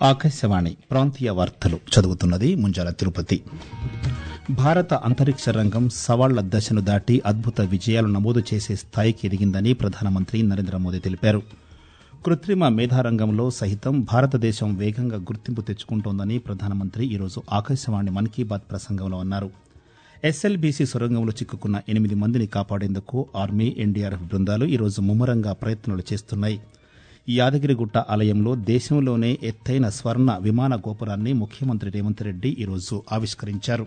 ఆకాశవాణి ప్రాంతీయ వార్తలు చదువుతున్నది ముంజాల తిరుపతి భారత అంతరిక్ష రంగం సవాళ్ల దశను దాటి అద్భుత విజయాలు నమోదు చేసే స్థాయికి ఎదిగిందని ప్రధానమంత్రి నరేంద్ర మోదీ తెలిపారు కృత్రిమ మేధారంగంలో సహితం భారతదేశం వేగంగా గుర్తింపు తెచ్చుకుంటోందని ప్రధానమంత్రి ఈరోజు ఆకాశవాణి మన్ కీ బాత్ ప్రసంగంలో అన్నారు ఎస్ఎల్బీసీ సొరంగంలో చిక్కుకున్న ఎనిమిది మందిని కాపాడేందుకు ఆర్మీ ఎన్డీఆర్ఎఫ్ బృందాలు ఈరోజు ముమ్మరంగా ప్రయత్నాలు చేస్తున్నాయి యాదగిరిగుట్ట ఆలయంలో దేశంలోనే ఎత్తైన స్వర్ణ విమాన గోపురాన్ని ముఖ్యమంత్రి రేవంత్ రెడ్డి ఈరోజు ఆవిష్కరించారు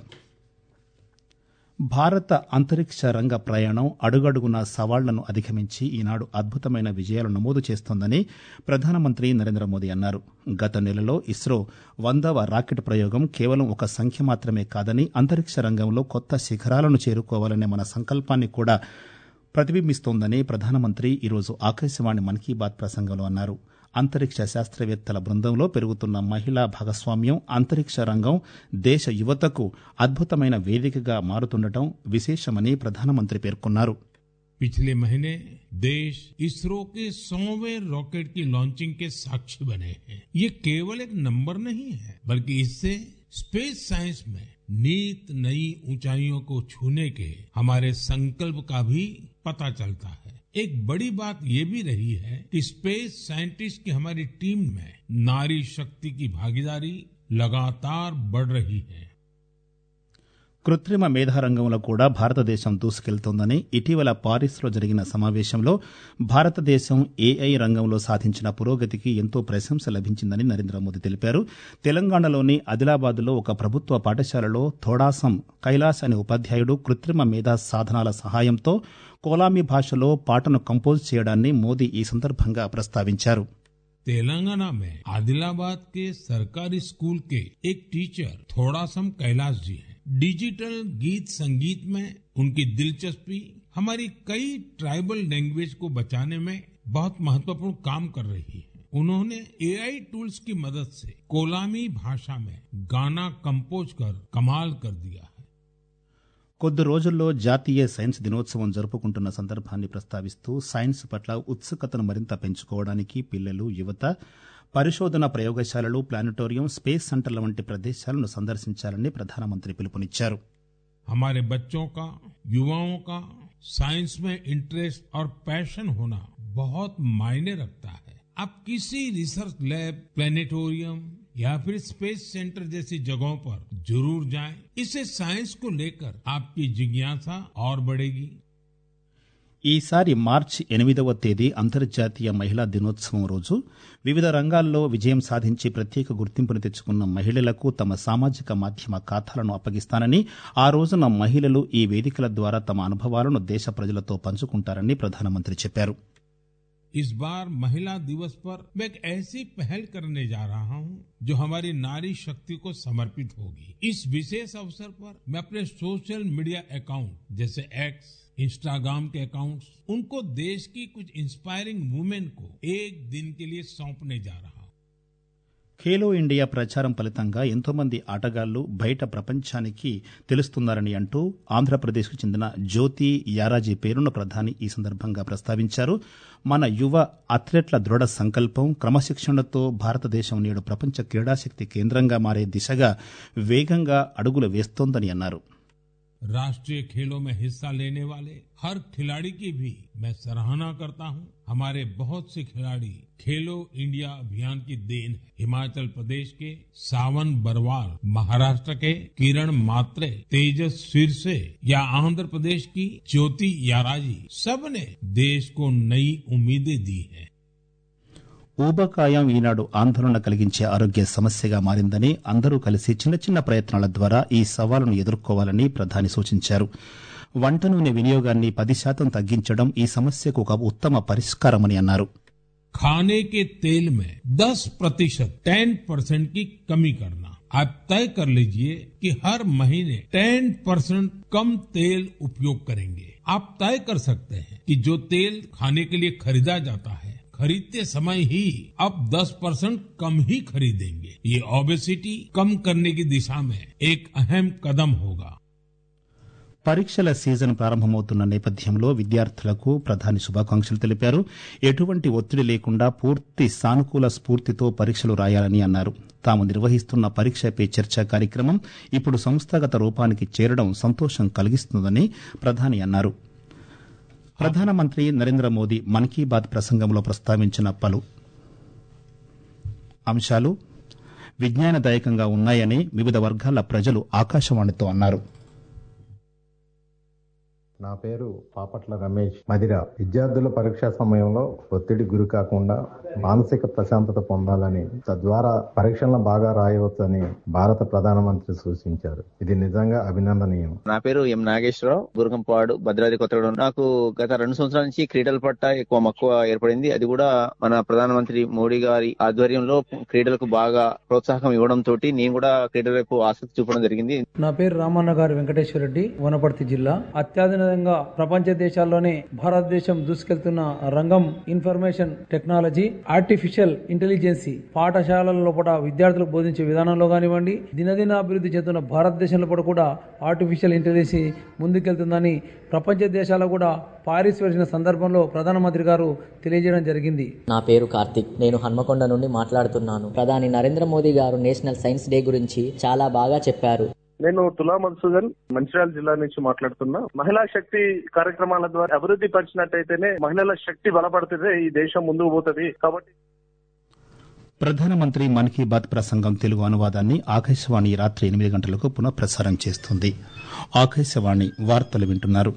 భారత అంతరిక్ష రంగ ప్రయాణం అడుగడుగునా సవాళ్లను అధిగమించి ఈనాడు అద్భుతమైన విజయాలు నమోదు చేస్తోందని ప్రధానమంత్రి నరేంద్ర మోదీ అన్నారు గత నెలలో ఇస్రో వందవ రాకెట్ ప్రయోగం కేవలం ఒక సంఖ్య మాత్రమే కాదని అంతరిక్ష రంగంలో కొత్త శిఖరాలను చేరుకోవాలనే మన సంకల్పాన్ని కూడా ప్రతిబింబిస్తోందని ప్రధానమంత్రి ఈరోజు ఆకాశవాణి మన్ కీ బాత్ ప్రసంగంలో అన్నారు అంతరిక్ష శాస్త్రవేత్తల బృందంలో పెరుగుతున్న మహిళా భాగస్వామ్యం అంతరిక్ష రంగం దేశ యువతకు అద్భుతమైన వేదికగా మారుతుండటం విశేషమని ప్రధానమంత్రి పేర్కొన్నారు पिछले महीने देश इसरो के सौवें रॉकेट की लॉन्चिंग के साक्षी बने हैं ये केवल एक नंबर नहीं है बल्कि इससे स्पेस साइंस में नीत नई ऊंचाइयों को छूने के हमारे संकल्प का भी पता चलता है एक बड़ी बात ये भी रही है कि स्पेस साइंटिस्ट की हमारी टीम में नारी शक्ति की भागीदारी लगातार बढ़ रही है కృత్రిమ మేధారంగంలో కూడా భారతదేశం దూసుకెళ్తోందని ఇటీవల పారిస్లో జరిగిన సమావేశంలో భారతదేశం ఏఐ రంగంలో సాధించిన పురోగతికి ఎంతో ప్రశంస లభించిందని నరేంద్ర మోదీ తెలిపారు తెలంగాణలోని ఆదిలాబాద్లో ఒక ప్రభుత్వ పాఠశాలలో థోడాసం కైలాస్ అనే ఉపాధ్యాయుడు కృత్రిమ మేధా సాధనాల సహాయంతో కోలామి భాషలో పాటను కంపోజ్ చేయడాన్ని మోదీ ఈ సందర్భంగా ప్రస్తావించారు तेलंगाना में आदिलाबाद के सरकारी स्कूल के एक टीचर थोड़ा सम कैलाश जी हैं डिजिटल गीत संगीत में उनकी दिलचस्पी हमारी कई ट्राइबल लैंग्वेज को बचाने में बहुत महत्वपूर्ण काम कर रही है उन्होंने एआई टूल्स की मदद से कोलामी भाषा में गाना कंपोज कर कमाल कर दिया है కొద్ది రోజుల్లో జాతీయ సైన్స్ దినోత్సవం జరుపుకుంటున్న సందర్భాన్ని ప్రస్తావిస్తూ సైన్స్ పట్ల ఉత్సుకతను మరింత పెంచుకోవడానికి పిల్లలు యువత పరిశోధన ప్రయోగశాలలు ప్లానిటోరియం స్పేస్ సెంటర్ల వంటి ప్రదేశాలను సందర్శించాలని ప్రధానమంత్రి పిలుపునిచ్చారు हमारे बच्चों का युवाओं का साइंस में इंटरेस्ट और पैशन होना बहुत मायने रखता है आप किसी रिसर्च लैब प्लेनेटोरियम या फिर स्पेस सेंटर जैसी जगहों पर जरूर जाएं इससे साइंस को लेकर आपकी जिज्ञासा और बढ़ेगी ఈసారి మార్చి ఎనిమిదవ తేదీ అంతర్జాతీయ మహిళా దినోత్సవం రోజు వివిధ రంగాల్లో విజయం సాధించి ప్రత్యేక గుర్తింపును తెచ్చుకున్న మహిళలకు తమ సామాజిక మాధ్యమ ఖాతాలను అప్పగిస్తానని ఆ రోజున మహిళలు ఈ వేదికల ద్వారా తమ అనుభవాలను దేశ ప్రజలతో పంచుకుంటారని ప్రధానమంత్రి చెప్పారు इस बार महिला दिवस पर मैं एक ऐसी पहल करने जा रहा हूं जो हमारी नारी शक्ति को समर्पित होगी इस विशेष अवसर पर मैं अपने सोशल मीडिया अकाउंट जैसे एक्स इंस्टाग्राम के अकाउंट्स उनको देश की कुछ इंस्पायरिंग वुमेन को एक दिन के लिए सौंपने जा रहा हूं ఖేలో ఇండియా ప్రచారం ఫలితంగా ఎంతోమంది ఆటగాళ్లు బయట ప్రపంచానికి తెలుస్తున్నారని అంటూ ఆంధ్రప్రదేశ్కు చెందిన జ్యోతి యారాజీ పేరును ప్రధాని ఈ సందర్భంగా ప్రస్తావించారు మన యువ అథ్లెట్ల దృఢ సంకల్పం క్రమశిక్షణతో భారతదేశం నేడు ప్రపంచ క్రీడాశక్తి కేంద్రంగా మారే దిశగా వేగంగా అడుగులు వేస్తోందని అన్నారు राष्ट्रीय खेलों में हिस्सा लेने वाले हर खिलाड़ी की भी मैं सराहना करता हूं हमारे बहुत से खिलाड़ी खेलो इंडिया अभियान की देन है हिमाचल प्रदेश के सावन बरवाल महाराष्ट्र के किरण मात्रे तेजस सिरसे या आंध्र प्रदेश की ज्योति याराजी सबने देश को नई उम्मीदें दी हैं ఊబకాయం ఈనాడు ఆందోళన కలిగించే ఆరోగ్య సమస్యగా మారిందని అందరూ కలిసి చిన్న చిన్న ప్రయత్నాల ద్వారా ఈ సవాలును ఎదుర్కోవాలని ప్రధాని సూచించారు వంట నూనె వినియోగాన్ని పది శాతం తగ్గించడం ఈ సమస్యకు ఒక ఉత్తమ పరిష్కారమని అన్నారు खाने के तेल में 10 प्रतिशत टेन परसेंट की कमी करना आप तय कर लीजिए कि हर महीने 10 परसेंट कम तेल उपयोग करेंगे आप तय कर सकते हैं कि जो तेल खाने के लिए खरीदा जाता है खरीदते समय ही अब 10 परसेंट कम ही खरीदेंगे ये ओबेसिटी कम करने की दिशा में एक अहम कदम होगा పరీక్షల సీజన్ ప్రారంభమవుతున్న నేపథ్యంలో విద్యార్థులకు ప్రధాని శుభాకాంక్షలు తెలిపారు ఎటువంటి ఒత్తిడి లేకుండా పూర్తి సానుకూల స్ఫూర్తితో పరీక్షలు రాయాలని అన్నారు తాము నిర్వహిస్తున్న పరీక్ష పే చర్చ కార్యక్రమం ఇప్పుడు సంస్థాగత రూపానికి చేరడం సంతోషం కలిగిస్తుందని ప్రధాని అన్నారు ప్రధానమంత్రి నరేంద్ర మోదీ మన్ కీ బాత్ ప్రసంగంలో ప్రస్తావించిన పలు అంశాలు విజ్ఞానదాయకంగా ఉన్నాయని వివిధ వర్గాల ప్రజలు ఆకాశవాణితో అన్నారు నా పేరు పాపట్ల రమేష్ మదిర విద్యార్థుల పరీక్షా సమయంలో ఒత్తిడి గురి కాకుండా మానసిక ప్రశాంతత పొందాలని తద్వారా పరీక్షలను బాగా రాయవచ్చని భారత ప్రధానమంత్రి సూచించారు ఇది నిజంగా అభినందనీయం నా పేరు ఎం నాగేశ్వరరావు బురగంపాడు భద్రాద్రి కొత్తగూడెం నాకు గత రెండు సంవత్సరాల నుంచి క్రీడల పట్ల ఎక్కువ మక్కువ ఏర్పడింది అది కూడా మన ప్రధానమంత్రి మోడీ గారి ఆధ్వర్యంలో క్రీడలకు బాగా ప్రోత్సాహం ఇవ్వడం తోటి నేను కూడా క్రీడల వైపు ఆసక్తి చూపడం జరిగింది నా పేరు రామన్న గారి వెంకటేశ్వర రెడ్డి వనపర్తి జిల్లా అత్యాధునికంగా ప్రపంచ దేశాల్లోనే భారతదేశం దూసుకెళ్తున్న రంగం ఇన్ఫర్మేషన్ టెక్నాలజీ ఆర్టిఫిషియల్ ఇంటెలిజెన్సీ పాఠశాలల లోపల విద్యార్థులకు బోధించే విధానంలో కానివ్వండి దినదిన అభివృద్ధి చెందుతున్న భారతదేశంలో కూడా ఆర్టిఫిషియల్ ఇంటెలిజెన్సీ ముందుకెళ్తుందని ప్రపంచ దేశాలు కూడా పారిస్ వెళ్సిన సందర్భంలో ప్రధానమంత్రి గారు తెలియజేయడం జరిగింది నా పేరు కార్తిక్ నేను హన్మకొండ నుండి మాట్లాడుతున్నాను ప్రధాని నరేంద్ర మోదీ గారు నేషనల్ సైన్స్ డే గురించి చాలా బాగా చెప్పారు నేను తులా మధుసూదన్ మంచిర్యాల జిల్లా నుంచి మాట్లాడుతున్నా మహిళా శక్తి కార్యక్రమాల ద్వారా అభివృద్ధి పరిచినట్టయితేనే మహిళల శక్తి బలపడుతుంది ఈ దేశం ముందుకు పోతుంది కాబట్టి ప్రధానమంత్రి మన్ కీ బాత్ ప్రసంగం తెలుగు అనువాదాన్ని ఆకాశవాణి రాత్రి ఎనిమిది గంటలకు పునఃప్రసారం చేస్తుంది ఆకాశవాణి వార్తలు వింటున్నారు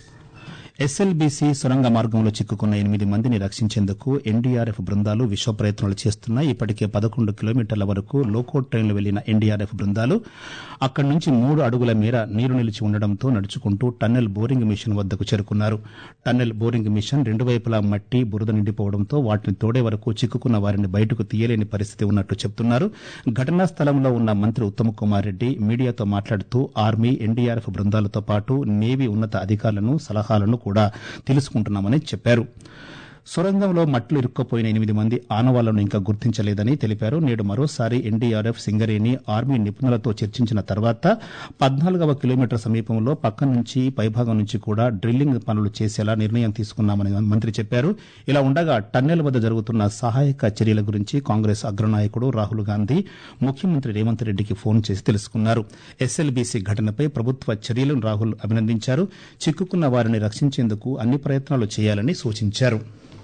ఎస్ఎల్బీసీ సొరంగ మార్గంలో చిక్కుకున్న ఎనిమిది మందిని రక్షించేందుకు ఎన్డీఆర్ఎఫ్ బృందాలు విశ్వ ప్రయత్నాలు చేస్తున్నాయి ఇప్పటికే పదకొండు కిలోమీటర్ల వరకు లోకో ట్రైన్లు వెళ్లిన ఎన్డీఆర్ఎఫ్ బృందాలు అక్కడి నుంచి మూడు అడుగుల మేర నీరు నిలిచి ఉండడంతో నడుచుకుంటూ టన్నెల్ బోరింగ్ మిషన్ వద్దకు చేరుకున్నారు టన్నెల్ బోరింగ్ మిషన్ రెండు వైపులా మట్టి బురద నిండిపోవడంతో వాటిని తోడే వరకు చిక్కుకున్న వారిని బయటకు తీయలేని పరిస్థితి ఉన్నట్లు చెబుతున్నారు ఘటనా స్థలంలో ఉన్న మంత్రి ఉత్తమ్ కుమార్ రెడ్డి మీడియాతో మాట్లాడుతూ ఆర్మీ ఎన్డీఆర్ఎఫ్ బృందాలతో పాటు నేవీ ఉన్నత అధికారులను సలహాలను కూడా తెలుసుకుంటున్నామని చెప్పారు సొరంగంలో మట్లు ఇరుక్కుపోయిన ఎనిమిది మంది ఆనవాళ్లను ఇంకా గుర్తించలేదని తెలిపారు నేడు మరోసారి ఎన్డీఆర్ఎఫ్ సింగరేణి ఆర్మీ నిపుణులతో చర్చించిన తర్వాత పద్నాలుగవ కిలోమీటర్ సమీపంలో పక్క నుంచి పైభాగం నుంచి కూడా డ్రిల్లింగ్ పనులు చేసేలా నిర్ణయం తీసుకున్నామని మంత్రి చెప్పారు ఇలా ఉండగా టన్నెల్ వద్ద జరుగుతున్న సహాయక చర్యల గురించి కాంగ్రెస్ అగ్రనాయకుడు రాహుల్ గాంధీ ముఖ్యమంత్రి రేవంత్ రెడ్డికి ఫోన్ చేసి తెలుసుకున్నారు ఎస్ఎల్బీసీ ఘటనపై ప్రభుత్వ చర్యలను రాహుల్ అభినందించారు చిక్కుకున్న వారిని రక్షించేందుకు అన్ని ప్రయత్నాలు చేయాలని సూచించారు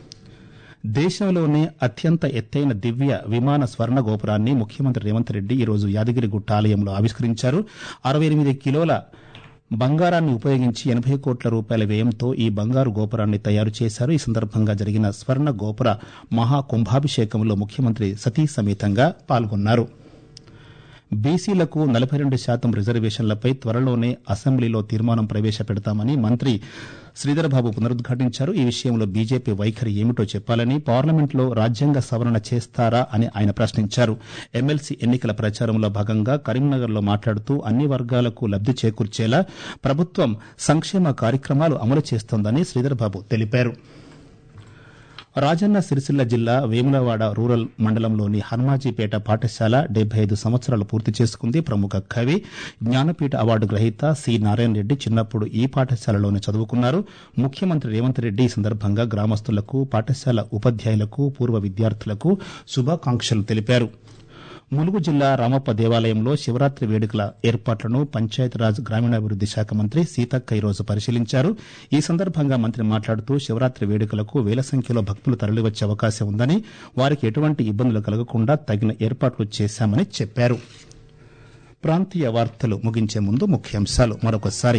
దేశంలోనే అత్యంత ఎత్తైన దివ్య విమాన స్వర్ణ గోపురాన్ని ముఖ్యమంత్రి రేవంత్ రెడ్డి ఈరోజు యాదగిరిగుట్ట ఆలయంలో ఆవిష్కరించారు అరవై ఎనిమిది కిలోల బంగారాన్ని ఉపయోగించి ఎనభై కోట్ల రూపాయల వ్యయంతో ఈ బంగారు గోపురాన్ని తయారు చేశారు ఈ సందర్భంగా జరిగిన స్వర్ణ గోపుర మహాకుంభాభిషేకంలో ముఖ్యమంత్రి సతీ సమేతంగా పాల్గొన్నారు బీసీలకు నలభై రెండు శాతం రిజర్వేషన్లపై త్వరలోనే అసెంబ్లీలో తీర్మానం ప్రవేశపెడతామని మంత్రి శ్రీధర్బాబు పునరుద్ఘాటించారు ఈ విషయంలో బీజేపీ వైఖరి ఏమిటో చెప్పాలని పార్లమెంట్లో రాజ్యాంగ సవరణ చేస్తారా అని ఆయన ప్రశ్నించారు ఎమ్మెల్సీ ఎన్నికల ప్రచారంలో భాగంగా కరీంనగర్లో మాట్లాడుతూ అన్ని వర్గాలకు లబ్ది చేకూర్చేలా ప్రభుత్వం సంక్షేమ కార్యక్రమాలు అమలు చేస్తోందని శ్రీధర్బాబు తెలిపారు రాజన్న సిరిసిల్ల జిల్లా వేములవాడ రూరల్ మండలంలోని హనుమాజీపేట పాఠశాల డెబ్బై ఐదు సంవత్సరాలు పూర్తి చేసుకుంది ప్రముఖ కవి జ్ఞానపీఠ అవార్డు గ్రహీత సి నారాయణ రెడ్డి చిన్నప్పుడు ఈ పాఠశాలలోనే చదువుకున్నారు ముఖ్యమంత్రి రేవంత్ రెడ్డి ఈ సందర్భంగా గ్రామస్తులకు పాఠశాల ఉపాధ్యాయులకు పూర్వ విద్యార్థులకు శుభాకాంక్షలు తెలిపారు ములుగు జిల్లా రామప్ప దేవాలయంలో శివరాత్రి వేడుకల ఏర్పాట్లను పంచాయతీరాజ్ గ్రామీణాభివృద్ది శాఖ మంత్రి సీతక్క ఈరోజు పరిశీలించారు ఈ సందర్భంగా మంత్రి మాట్లాడుతూ శివరాత్రి వేడుకలకు వేల సంఖ్యలో భక్తులు తరలివచ్చే అవకాశం ఉందని వారికి ఎటువంటి ఇబ్బందులు కలగకుండా తగిన ఏర్పాట్లు చేశామని చెప్పారు ప్రాంతీయ వార్తలు ముగించే ముందు ముఖ్యాంశాలు మరొకసారి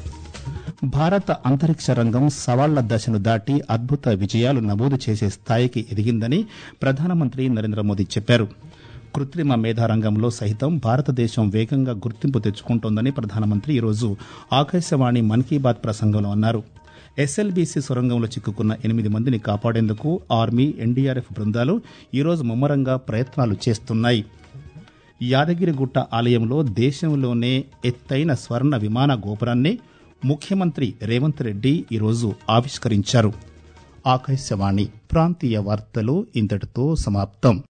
భారత అంతరిక్ష రంగం సవాళ్ల దశను దాటి అద్భుత విజయాలు నమోదు చేసే స్థాయికి ఎదిగిందని ప్రధానమంత్రి నరేంద్ర మోదీ చెప్పారు కృత్రిమ మేధా రంగంలో సహితం భారతదేశం వేగంగా గుర్తింపు తెచ్చుకుంటోందని ప్రధానమంత్రి ఈరోజు ఆకాశవాణి మన్ కీ బాత్ ప్రసంగంలో అన్నారు ఎస్ఎల్బీసీ సొరంగంలో చిక్కుకున్న ఎనిమిది మందిని కాపాడేందుకు ఆర్మీ ఎన్డీఆర్ఎఫ్ బృందాలు ఈరోజు ముమ్మరంగా ప్రయత్నాలు చేస్తున్నాయి యాదగిరిగుట్ట ఆలయంలో దేశంలోనే ఎత్తైన స్వర్ణ విమాన గోపురాన్ని ముఖ్యమంత్రి రేవంత్ రెడ్డి ఈరోజు ఆవిష్కరించారు ఆకాశవాణి ప్రాంతీయ వార్తలు ఇంతటితో సమాప్తం